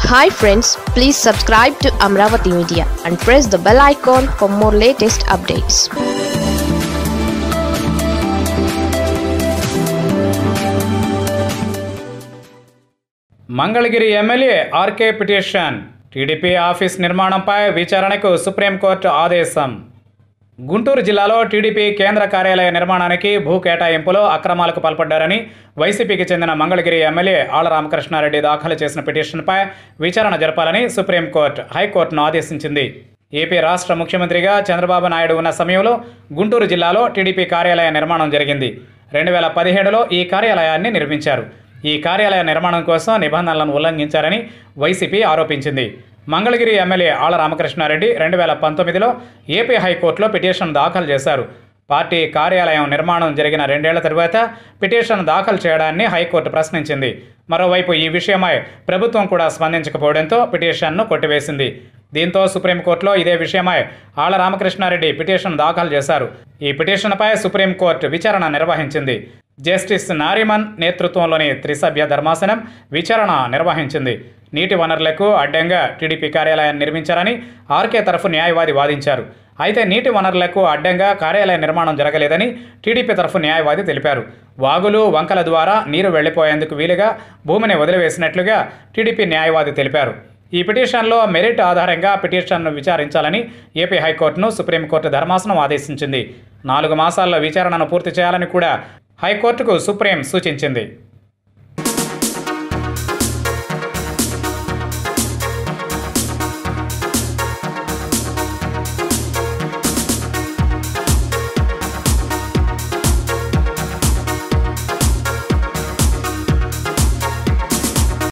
hi friends please subscribe to Amaravati media and press the bell icon for more latest updates Mangalagiri MLA RK petition TDP office నిర్మాణంపై విచారణకు supreme court ఆదేశం గుంటూరు జిల్లాలో TDP కేంద్ర కార్యాలయ నిర్మాణానికి భూ కేటాయింపులో అక్రమాలకు పాల్పడ్డారని వైసీపీకి చెందిన మంగళగిరి ఎమ్మెల్యే ఆళ్ల రామకృష్ణారెడ్డి దాఖలు చేసిన పిటిషన్పై విచారణ జరపాలని సుప్రీంకోర్టు హైకోర్టును ఆదేశించింది ఏపీ రాష్ట్ర ముఖ్యమంత్రిగా చంద్రబాబు నాయుడు ఉన్న సమయంలో గుంటూరు జిల్లాలో టీడీపీ కార్యాలయ నిర్మాణం జరిగింది రెండు వేల పదిహేడులో ఈ కార్యాలయాన్ని నిర్మించారు ఈ కార్యాలయ నిర్మాణం కోసం నిబంధనలను ఉల్లంఘించారని వైసీపీ ఆరోపించింది మంగళగిరి ఎమ్మెల్యే ఆళ్ల రామకృష్ణారెడ్డి రెండు వేల పంతొమ్మిదిలో ఏపీ హైకోర్టులో పిటిషన్ దాఖలు చేశారు పార్టీ కార్యాలయం నిర్మాణం జరిగిన రెండేళ్ల తరువాత పిటిషన్ దాఖలు చేయడాన్ని హైకోర్టు ప్రశ్నించింది మరోవైపు ఈ విషయమై ప్రభుత్వం కూడా స్పందించకపోవడంతో పిటిషన్ను కొట్టివేసింది దీంతో సుప్రీంకోర్టులో ఇదే విషయమై ఆళ్ల రామకృష్ణారెడ్డి పిటిషన్ దాఖలు చేశారు ఈ పిటిషన్పై సుప్రీంకోర్టు విచారణ నిర్వహించింది జస్టిస్ నారిమన్ నేతృత్వంలోని త్రిసభ్య ధర్మాసనం విచారణ నిర్వహించింది నీటి వనరులకు అడ్డంగా టీడీపీ కార్యాలయాన్ని నిర్మించారని ఆర్కే తరఫు న్యాయవాది వాదించారు అయితే నీటి వనరులకు అడ్డంగా కార్యాలయ నిర్మాణం జరగలేదని టీడీపీ తరఫు న్యాయవాది తెలిపారు వాగులు వంకల ద్వారా నీరు వెళ్లిపోయేందుకు వీలుగా భూమిని వదిలివేసినట్లుగా టీడీపీ న్యాయవాది తెలిపారు ఈ పిటిషన్లో మెరిట్ ఆధారంగా పిటిషన్ను విచారించాలని ఏపీ హైకోర్టును సుప్రీంకోర్టు ధర్మాసనం ఆదేశించింది నాలుగు మాసాల్లో విచారణను పూర్తి చేయాలని కూడా హైకోర్టుకు సుప్రీం సూచించింది